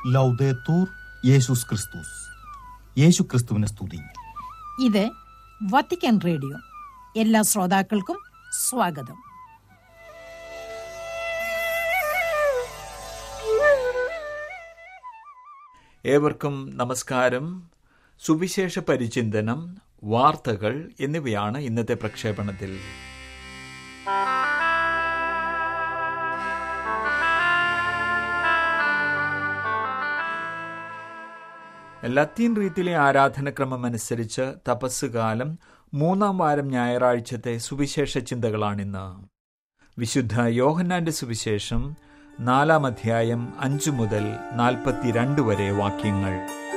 ലൗദേത്തൂർ യേശുസ് ക്രിസ്തുസ് യേശു ക്രിസ്തുവിനെ സ്തുതി ഇത് വത്തിക്കാൻ റേഡിയോ എല്ലാ ശ്രോതാക്കൾക്കും സ്വാഗതം ഏവർക്കും നമസ്കാരം സുവിശേഷ പരിചിന്തനം വാർത്തകൾ എന്നിവയാണ് ഇന്നത്തെ പ്രക്ഷേപണത്തിൽ ലത്തീൻ റീത്തിലെ ആരാധനക്രമം അനുസരിച്ച് തപസ് കാലം മൂന്നാം വാരം ഞായറാഴ്ചത്തെ സുവിശേഷ ചിന്തകളാണിന്ന് വിശുദ്ധ യോഹന്നാന്റെ സുവിശേഷം നാലാം അധ്യായം അഞ്ചു മുതൽ നാൽപ്പത്തിരണ്ട് വരെ വാക്യങ്ങൾ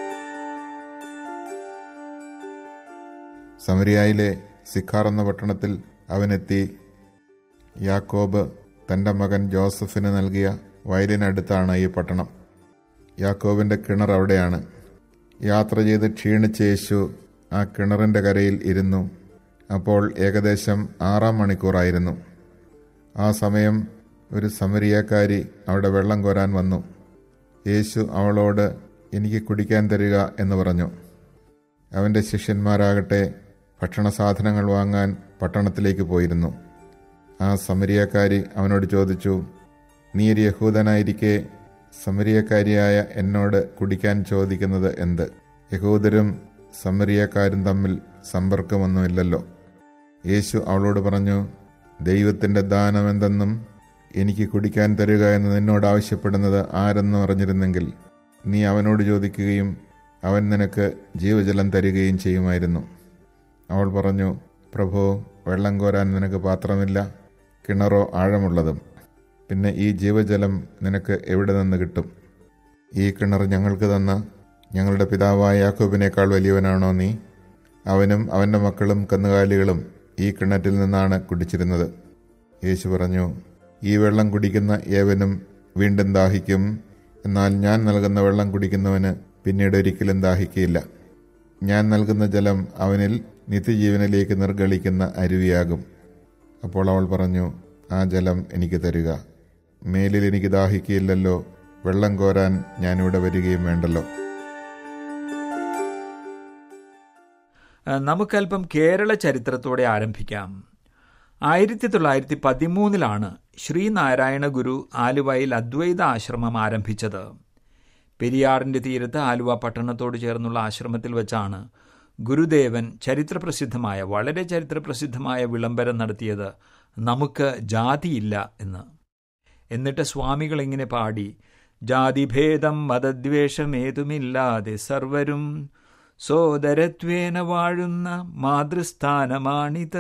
സമരിയായിലെ സിഖാർ എന്ന പട്ടണത്തിൽ അവനെത്തി യാക്കോബ് തന്റെ മകൻ ജോസഫിന് നൽകിയ വയലിനടുത്താണ് ഈ പട്ടണം യാക്കോബിന്റെ കിണർ അവിടെയാണ് യാത്ര ചെയ്ത് ക്ഷീണിച്ച യേശു ആ കിണറിന്റെ കരയിൽ ഇരുന്നു അപ്പോൾ ഏകദേശം ആറാം മണിക്കൂറായിരുന്നു ആ സമയം ഒരു സമരിയക്കാരി അവിടെ വെള്ളം കോരാൻ വന്നു യേശു അവളോട് എനിക്ക് കുടിക്കാൻ തരിക എന്ന് പറഞ്ഞു അവന്റെ ശിഷ്യന്മാരാകട്ടെ ഭക്ഷണ സാധനങ്ങൾ വാങ്ങാൻ പട്ടണത്തിലേക്ക് പോയിരുന്നു ആ സമരിയക്കാരി അവനോട് ചോദിച്ചു നീ ഒരു യഹൂദനായിരിക്കെ സമരിയക്കാരിയായ എന്നോട് കുടിക്കാൻ ചോദിക്കുന്നത് എന്ത് യഹൂദരും സമരിയക്കാരും തമ്മിൽ സമ്പർക്കമൊന്നുമില്ലല്ലോ യേശു അവളോട് പറഞ്ഞു ദൈവത്തിന്റെ ദാനം എന്തെന്നും എനിക്ക് കുടിക്കാൻ തരിക എന്ന് നിന്നോട് ആവശ്യപ്പെടുന്നത് ആരെന്നും അറിഞ്ഞിരുന്നെങ്കിൽ നീ അവനോട് ചോദിക്കുകയും അവൻ നിനക്ക് ജീവജലം തരികയും ചെയ്യുമായിരുന്നു അവൾ പറഞ്ഞു പ്രഭു വെള്ളം കോരാൻ നിനക്ക് പാത്രമില്ല കിണറോ ആഴമുള്ളതും പിന്നെ ഈ ജീവജലം നിനക്ക് എവിടെ നിന്ന് കിട്ടും ഈ കിണർ ഞങ്ങൾക്ക് തന്ന ഞങ്ങളുടെ പിതാവായ യാക്കോബിനേക്കാൾ വലിയവനാണോ നീ അവനും അവൻ്റെ മക്കളും കന്നുകാലികളും ഈ കിണറ്റിൽ നിന്നാണ് കുടിച്ചിരുന്നത് യേശു പറഞ്ഞു ഈ വെള്ളം കുടിക്കുന്ന ഏവനും വീണ്ടും ദാഹിക്കും എന്നാൽ ഞാൻ നൽകുന്ന വെള്ളം കുടിക്കുന്നവന് പിന്നീട് ഒരിക്കലും ദാഹിക്കുകയില്ല ഞാൻ നൽകുന്ന ജലം അവനിൽ നിത്യജീവനിലേക്ക് നിർഗളിക്കുന്ന അരുവിയാകും അപ്പോൾ അവൾ പറഞ്ഞു ആ ജലം എനിക്ക് തരിക മേലിൽ എനിക്ക് ദാഹിക്കുകയില്ലല്ലോ വെള്ളം കോരാൻ ഞാനിവിടെ വരികയും വേണ്ടല്ലോ നമുക്കല്പം കേരള ചരിത്രത്തോടെ ആരംഭിക്കാം ആയിരത്തി തൊള്ളായിരത്തി പതിമൂന്നിലാണ് ശ്രീനാരായണ ഗുരു ആലുവയിൽ അദ്വൈത ആശ്രമം ആരംഭിച്ചത് പെരിയാറിന്റെ തീരത്ത് ആലുവ പട്ടണത്തോട് ചേർന്നുള്ള ആശ്രമത്തിൽ വെച്ചാണ് ഗുരുദേവൻ ചരിത്രപ്രസിദ്ധമായ വളരെ ചരിത്രപ്രസിദ്ധമായ വിളംബരം നടത്തിയത് നമുക്ക് ജാതിയില്ല എന്ന് എന്നിട്ട് സ്വാമികൾ ഇങ്ങനെ പാടി ജാതിഭേദം മതദ്വേഷമേതുമില്ലാതെ സർവരും സോദരത്വേന വാഴുന്ന മാതൃസ്ഥാനമാണിത്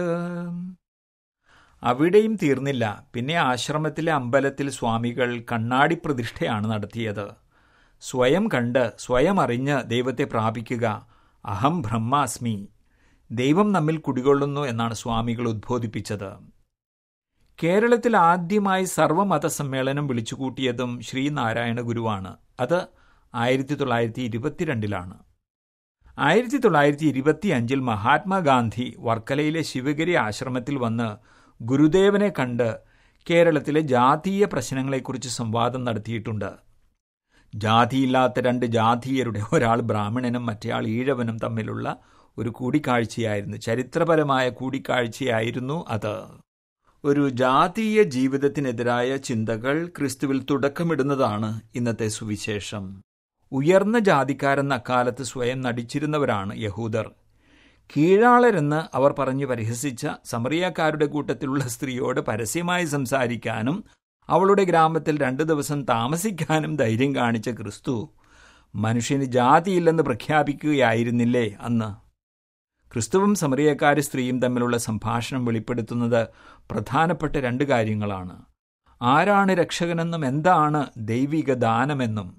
അവിടെയും തീർന്നില്ല പിന്നെ ആശ്രമത്തിലെ അമ്പലത്തിൽ സ്വാമികൾ കണ്ണാടി പ്രതിഷ്ഠയാണ് നടത്തിയത് സ്വയം കണ്ട് സ്വയം അറിഞ്ഞ് ദൈവത്തെ പ്രാപിക്കുക അഹം ബ്രഹ്മാസ്മി ദൈവം നമ്മിൽ കുടികൊള്ളുന്നു എന്നാണ് സ്വാമികൾ ഉദ്ബോധിപ്പിച്ചത് കേരളത്തിൽ ആദ്യമായി സർവമത സമ്മേളനം വിളിച്ചുകൂട്ടിയതും ശ്രീനാരായണ ഗുരുവാണ് അത് ആയിരത്തി തൊള്ളായിരത്തി ഇരുപത്തിരണ്ടിലാണ് ആയിരത്തി തൊള്ളായിരത്തി ഇരുപത്തി അഞ്ചിൽ മഹാത്മാഗാന്ധി വർക്കലയിലെ ശിവഗിരി ആശ്രമത്തിൽ വന്ന് ഗുരുദേവനെ കണ്ട് കേരളത്തിലെ ജാതീയ പ്രശ്നങ്ങളെക്കുറിച്ച് സംവാദം നടത്തിയിട്ടുണ്ട് ജാതിയില്ലാത്ത രണ്ട് ജാതീയരുടെ ഒരാൾ ബ്രാഹ്മണനും മറ്റേയാൾ ഈഴവനും തമ്മിലുള്ള ഒരു കൂടിക്കാഴ്ചയായിരുന്നു ചരിത്രപരമായ കൂടിക്കാഴ്ചയായിരുന്നു അത് ഒരു ജാതീയ ജീവിതത്തിനെതിരായ ചിന്തകൾ ക്രിസ്തുവിൽ തുടക്കമിടുന്നതാണ് ഇന്നത്തെ സുവിശേഷം ഉയർന്ന ജാതിക്കാരെന്ന അക്കാലത്ത് സ്വയം നടിച്ചിരുന്നവരാണ് യഹൂദർ കീഴാളരെന്ന് അവർ പറഞ്ഞു പരിഹസിച്ച സമറിയക്കാരുടെ കൂട്ടത്തിലുള്ള സ്ത്രീയോട് പരസ്യമായി സംസാരിക്കാനും അവളുടെ ഗ്രാമത്തിൽ രണ്ടു ദിവസം താമസിക്കാനും ധൈര്യം കാണിച്ച ക്രിസ്തു മനുഷ്യന് ജാതിയില്ലെന്ന് പ്രഖ്യാപിക്കുകയായിരുന്നില്ലേ അന്ന് ക്രിസ്തുവും സമറിയക്കാരി സ്ത്രീയും തമ്മിലുള്ള സംഭാഷണം വെളിപ്പെടുത്തുന്നത് പ്രധാനപ്പെട്ട രണ്ട് കാര്യങ്ങളാണ് ആരാണ് രക്ഷകനെന്നും എന്താണ് ദൈവിക ദാനമെന്നും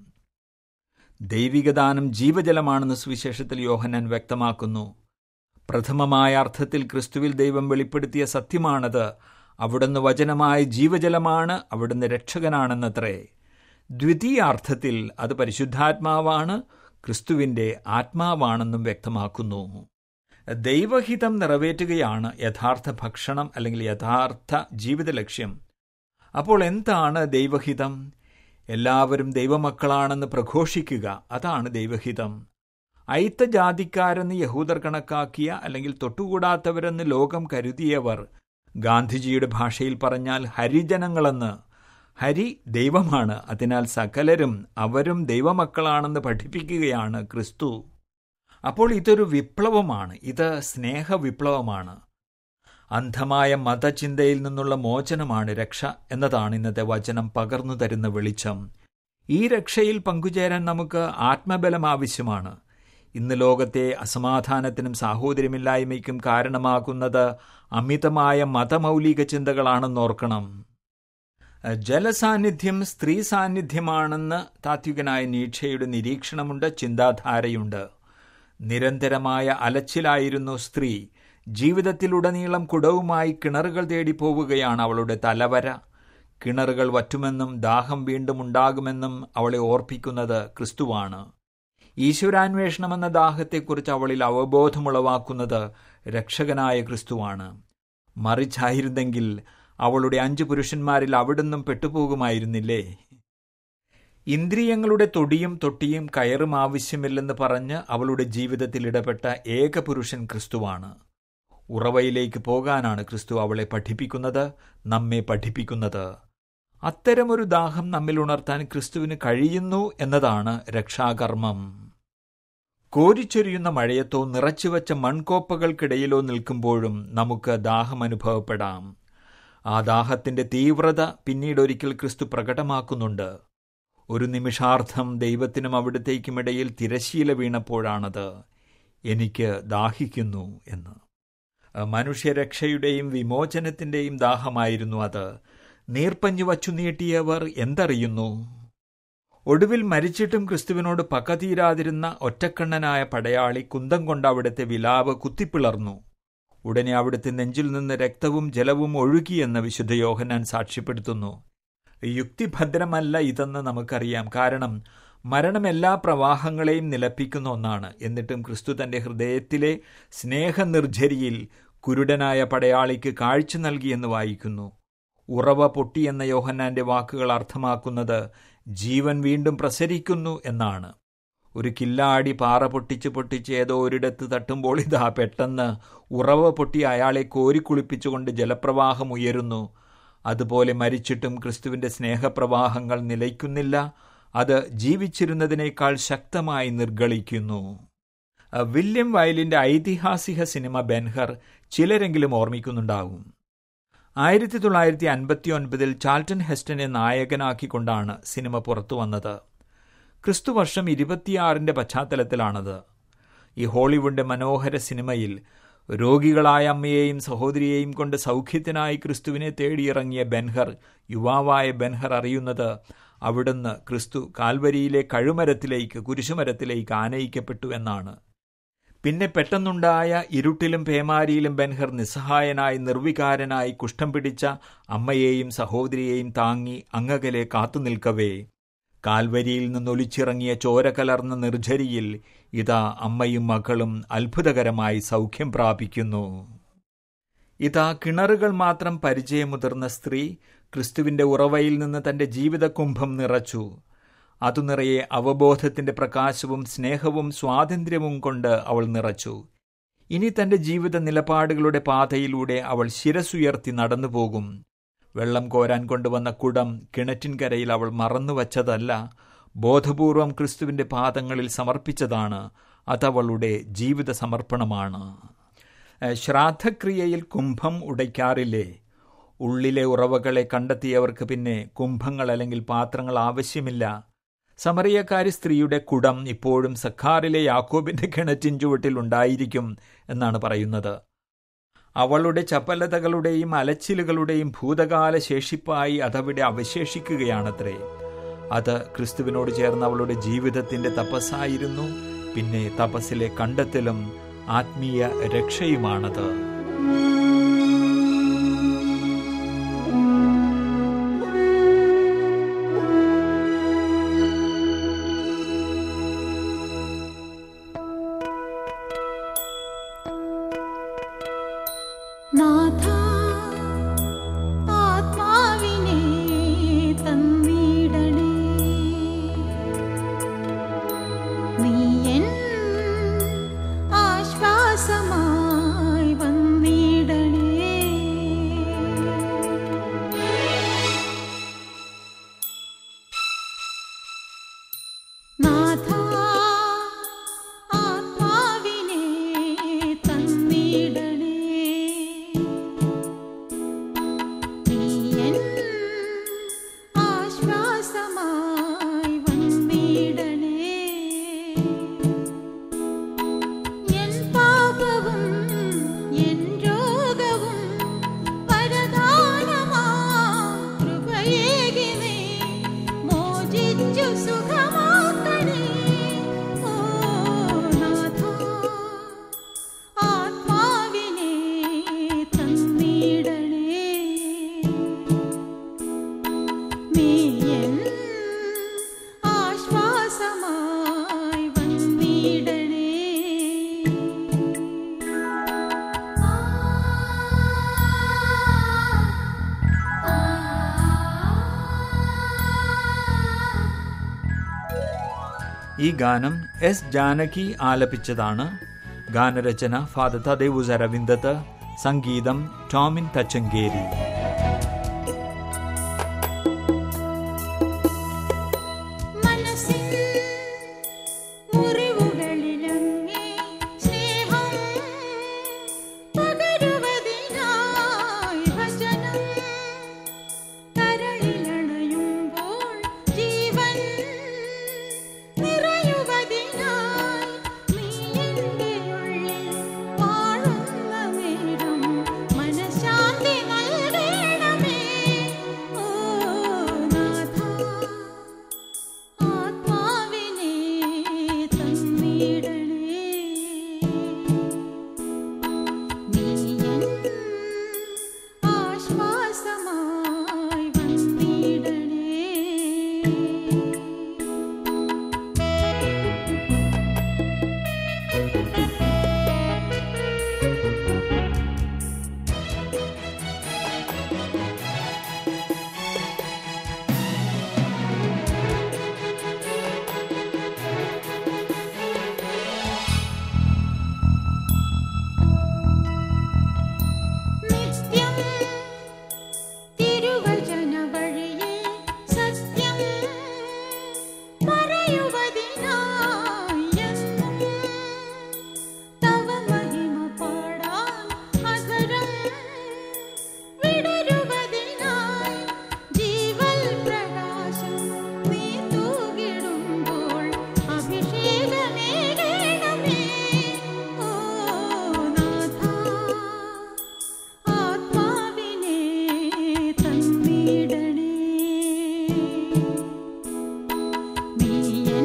ദൈവിക ദാനം ജീവജലമാണെന്ന് സുവിശേഷത്തിൽ യോഹന്നാൻ വ്യക്തമാക്കുന്നു പ്രഥമമായ അർത്ഥത്തിൽ ക്രിസ്തുവിൽ ദൈവം വെളിപ്പെടുത്തിയ സത്യമാണത് അവിടുന്ന് വചനമായ ജീവജലമാണ് അവിടുന്ന് രക്ഷകനാണെന്നത്രേ ദ്വിതീയ അർത്ഥത്തിൽ അത് പരിശുദ്ധാത്മാവാണ് ക്രിസ്തുവിന്റെ ആത്മാവാണെന്നും വ്യക്തമാക്കുന്നു ദൈവഹിതം നിറവേറ്റുകയാണ് യഥാർത്ഥ ഭക്ഷണം അല്ലെങ്കിൽ യഥാർത്ഥ ജീവിത ലക്ഷ്യം അപ്പോൾ എന്താണ് ദൈവഹിതം എല്ലാവരും ദൈവമക്കളാണെന്ന് പ്രഘോഷിക്കുക അതാണ് ദൈവഹിതം അയിത്ത ജാതിക്കാരെന്ന് യഹൂദർ കണക്കാക്കിയ അല്ലെങ്കിൽ തൊട്ടുകൂടാത്തവരെന്ന് ലോകം കരുതിയവർ ഗാന്ധിജിയുടെ ഭാഷയിൽ പറഞ്ഞാൽ ഹരിജനങ്ങളെന്ന് ഹരി ദൈവമാണ് അതിനാൽ സകലരും അവരും ദൈവമക്കളാണെന്ന് പഠിപ്പിക്കുകയാണ് ക്രിസ്തു അപ്പോൾ ഇതൊരു വിപ്ലവമാണ് ഇത് സ്നേഹവിപ്ലവമാണ് അന്ധമായ മതചിന്തയിൽ നിന്നുള്ള മോചനമാണ് രക്ഷ എന്നതാണ് ഇന്നത്തെ വചനം പകർന്നു തരുന്ന വെളിച്ചം ഈ രക്ഷയിൽ പങ്കുചേരാൻ നമുക്ക് ആത്മബലം ആവശ്യമാണ് ഇന്ന് ലോകത്തെ അസമാധാനത്തിനും സാഹോദര്യമില്ലായ്മയ്ക്കും കാരണമാകുന്നത് അമിതമായ മതമൗലിക ചിന്തകളാണെന്നോർക്കണം ജലസാന്നിധ്യം സ്ത്രീ സാന്നിധ്യമാണെന്ന് താത്വികനായ നീക്ഷയുടെ നിരീക്ഷണമുണ്ട് ചിന്താധാരയുണ്ട് നിരന്തരമായ അലച്ചിലായിരുന്നു സ്ത്രീ ജീവിതത്തിലുടനീളം കുടവുമായി കിണറുകൾ തേടി പോവുകയാണ് അവളുടെ തലവര കിണറുകൾ വറ്റുമെന്നും ദാഹം വീണ്ടും ഉണ്ടാകുമെന്നും അവളെ ഓർപ്പിക്കുന്നത് ക്രിസ്തുവാണ് ഈശ്വരാന്വേഷണം എന്ന ദാഹത്തെക്കുറിച്ച് അവളിൽ അവബോധമുളവാക്കുന്നത് രക്ഷകനായ ക്രിസ്തുവാണ് മറിച്ചായിരുന്നെങ്കിൽ അവളുടെ അഞ്ചു പുരുഷന്മാരിൽ അവിടുന്നും പെട്ടുപോകുമായിരുന്നില്ലേ ഇന്ദ്രിയങ്ങളുടെ തൊടിയും തൊട്ടിയും കയറും ആവശ്യമില്ലെന്ന് പറഞ്ഞ് അവളുടെ ജീവിതത്തിൽ ഇടപെട്ട ഏക പുരുഷൻ ക്രിസ്തുവാണ് ഉറവയിലേക്ക് പോകാനാണ് ക്രിസ്തു അവളെ പഠിപ്പിക്കുന്നത് നമ്മെ പഠിപ്പിക്കുന്നത് അത്തരമൊരു ദാഹം നമ്മിൽ ഉണർത്താൻ ക്രിസ്തുവിന് കഴിയുന്നു എന്നതാണ് രക്ഷാകർമ്മം കോരിച്ചൊരിയുന്ന മഴയത്തോ നിറച്ചുവച്ച മൺകോപ്പകൾക്കിടയിലോ നിൽക്കുമ്പോഴും നമുക്ക് ദാഹം അനുഭവപ്പെടാം ആ ദാഹത്തിന്റെ തീവ്രത പിന്നീട് ഒരിക്കൽ ക്രിസ്തു പ്രകടമാക്കുന്നുണ്ട് ഒരു നിമിഷാർത്ഥം ദൈവത്തിനും അവിടത്തേക്കുമിടയിൽ തിരശീല വീണപ്പോഴാണത് എനിക്ക് ദാഹിക്കുന്നു എന്ന് മനുഷ്യരക്ഷയുടെയും വിമോചനത്തിന്റെയും ദാഹമായിരുന്നു അത് നീർപ്പഞ്ഞു വച്ചു നീട്ടിയവർ എന്തറിയുന്നു ഒടുവിൽ മരിച്ചിട്ടും ക്രിസ്തുവിനോട് പകതീരാതിരുന്ന ഒറ്റക്കണ്ണനായ പടയാളി കുന്തം കൊണ്ട് അവിടുത്തെ വിലാപ് കുത്തിപ്പിളർന്നു ഉടനെ അവിടുത്തെ നെഞ്ചിൽ നിന്ന് രക്തവും ജലവും ഒഴുകിയെന്ന് വിശുദ്ധ യോഹനാൻ സാക്ഷ്യപ്പെടുത്തുന്നു യുക്തിഭദ്രമല്ല ഇതെന്ന് നമുക്കറിയാം കാരണം മരണം എല്ലാ പ്രവാഹങ്ങളെയും നിലപ്പിക്കുന്ന ഒന്നാണ് എന്നിട്ടും ക്രിസ്തു തന്റെ ഹൃദയത്തിലെ സ്നേഹനിർജ്ജരിയിൽ കുരുടനായ പടയാളിക്ക് കാഴ്ച നൽകിയെന്ന് വായിക്കുന്നു ഉറവ പൊട്ടി എന്ന യോഹന്നാന്റെ വാക്കുകൾ അർത്ഥമാക്കുന്നത് ജീവൻ വീണ്ടും പ്രസരിക്കുന്നു എന്നാണ് ഒരു കില്ലാടി പാറ പൊട്ടിച്ച് പൊട്ടിച്ച് ഏതോ ഒരിടത്ത് തട്ടുമ്പോൾ ഇതാ പെട്ടെന്ന് ഉറവ പൊട്ടി അയാളെ കോരിക്കുളിപ്പിച്ചുകൊണ്ട് ജലപ്രവാഹം ഉയരുന്നു അതുപോലെ മരിച്ചിട്ടും ക്രിസ്തുവിന്റെ സ്നേഹപ്രവാഹങ്ങൾ നിലയ്ക്കുന്നില്ല അത് ജീവിച്ചിരുന്നതിനേക്കാൾ ശക്തമായി നിർഗളിക്കുന്നു വില്യം വയലിന്റെ ഐതിഹാസിക സിനിമ ബെൻഹർ ചിലരെങ്കിലും ഓർമ്മിക്കുന്നുണ്ടാകും ആയിരത്തി തൊള്ളായിരത്തി അൻപത്തി ഒൻപതിൽ ചാൾട്ടൺ ഹെസ്റ്റനെ നായകനാക്കിക്കൊണ്ടാണ് സിനിമ പുറത്തു വന്നത് ക്രിസ്തു വർഷം ഇരുപത്തിയാറിന്റെ പശ്ചാത്തലത്തിലാണത് ഈ ഹോളിവുഡിന്റെ മനോഹര സിനിമയിൽ രോഗികളായ അമ്മയെയും സഹോദരിയെയും കൊണ്ട് സൗഖ്യത്തിനായി ക്രിസ്തുവിനെ തേടിയിറങ്ങിയ ബെൻഹർ യുവാവായ ബെൻഹർ അറിയുന്നത് അവിടുന്ന് ക്രിസ്തു കാൽവരിയിലെ കഴുമരത്തിലേക്ക് കുരിശുമരത്തിലേക്ക് ആനയിക്കപ്പെട്ടു എന്നാണ് പിന്നെ പെട്ടെന്നുണ്ടായ ഇരുട്ടിലും പേമാരിയിലും ബെൻഹർ നിസ്സഹായനായി നിർവികാരനായി കുഷ്ഠം പിടിച്ച അമ്മയെയും സഹോദരിയെയും താങ്ങി അങ്ങകലെ കാത്തുനിൽക്കവേ കാൽവരിയിൽ നിന്നൊലിച്ചിറങ്ങിയ ചോര കലർന്ന നിർജ്ജരിയിൽ ഇതാ അമ്മയും മകളും അത്ഭുതകരമായി സൗഖ്യം പ്രാപിക്കുന്നു ഇതാ കിണറുകൾ മാത്രം പരിചയമുതിർന്ന സ്ത്രീ ക്രിസ്തുവിന്റെ ഉറവയിൽ നിന്ന് തന്റെ ജീവിതകുംഭം നിറച്ചു അതു നിറയെ അവബോധത്തിന്റെ പ്രകാശവും സ്നേഹവും സ്വാതന്ത്ര്യവും കൊണ്ട് അവൾ നിറച്ചു ഇനി തന്റെ ജീവിത നിലപാടുകളുടെ പാതയിലൂടെ അവൾ ശിരസുയർത്തി നടന്നു പോകും വെള്ളം കോരാൻ കൊണ്ടുവന്ന കുടം കിണറ്റിൻകരയിൽ അവൾ മറന്നുവച്ചതല്ല ബോധപൂർവം ക്രിസ്തുവിന്റെ പാദങ്ങളിൽ സമർപ്പിച്ചതാണ് അതവളുടെ ജീവിത സമർപ്പണമാണ് ശ്രാദ്ധക്രിയയിൽ കുംഭം ഉടയ്ക്കാറില്ലേ ഉള്ളിലെ ഉറവകളെ കണ്ടെത്തിയവർക്ക് പിന്നെ കുംഭങ്ങൾ അല്ലെങ്കിൽ പാത്രങ്ങൾ ആവശ്യമില്ല സമറിയക്കാരി സ്ത്രീയുടെ കുടം ഇപ്പോഴും സഖാറിലെ യാക്കോബിന്റെ കിണറ്റിൻ ചുവട്ടിൽ ഉണ്ടായിരിക്കും എന്നാണ് പറയുന്നത് അവളുടെ ചപ്പലതകളുടെയും അലച്ചിലുകളുടെയും ഭൂതകാല ശേഷിപ്പായി അതവിടെ അവശേഷിക്കുകയാണത്രേ അത് ക്രിസ്തുവിനോട് ചേർന്ന് അവളുടെ ജീവിതത്തിന്റെ തപസ്സായിരുന്നു പിന്നെ തപസ്സിലെ കണ്ടെത്തലും ആത്മീയ രക്ഷയുമാണത് നാഥ ആത്മാവിനെ തന്നിടണേ ഈ ഗാനം എസ് ജാനകി ആലപിച്ചതാണ് ഗാനരചന ഫാദർ തദേവുസ് അരവിന്ദത്ത് സംഗീതം ടോമിൻ തച്ചങ്കേരി മനസ്സിൻ മുറിവുകളിലങ്ങേ സ്നേഹം പകരുവതിനായി വചനം കരളിലണയുമ്പോൾ ജീവൻ നിറയുവതിനായി നീ എൻ്റെ ഉള്ളിൽ വാഴുന്ന നേരം മനഃശാന്തി നൽകണമേ ഓ നാഥാ ആത്മാവിനെ തന്നിടണേ നീയൻ ആശ്വാസമായി വന്നിടണേ നിത്യം തിരുവചന വഴിയിൽ സത്യം പറയുവതിനായി എന്നും തവ മഹിമ പാടാൻ അധരം വിടരുവതിനായി ജീവൽ പ്രകാശം നീ തൂകിടുമ്പോൾ അഭിഷേകമേകണമേ ഓ നാഥാ ആത്മാവിനെ തന്നിടണേ നീയൻ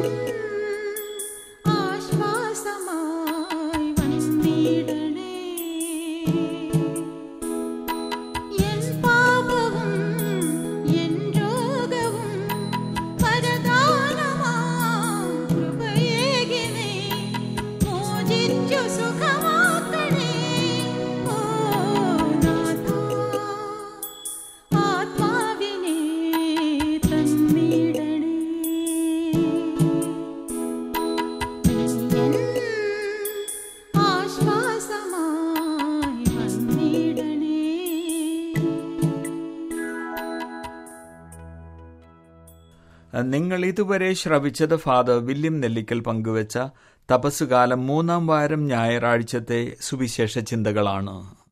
ആശ്വാസമായി വന്നിടണേ എൻ പാപവും എൻ രോഗവും പരദാനമാം കൃപയേകിനേ മോചിച്ചു സുഖമാക്കണേ ഓ നാഥാ ആത്മാവിനെ തന്നിടണേ നീയൻ ആശ്വാസമായി വന്നിടണേ നിങ്ങൾ ഇതുവരെ ശ്രവിച്ചത് ഫാദർ വില്യം നെല്ലിക്കൽ പങ്കുവച്ച തപസ്സുകാലം മൂന്നാം വാരം ഞായറാഴ്ചത്തെ സുവിശേഷ ചിന്തകളാണ്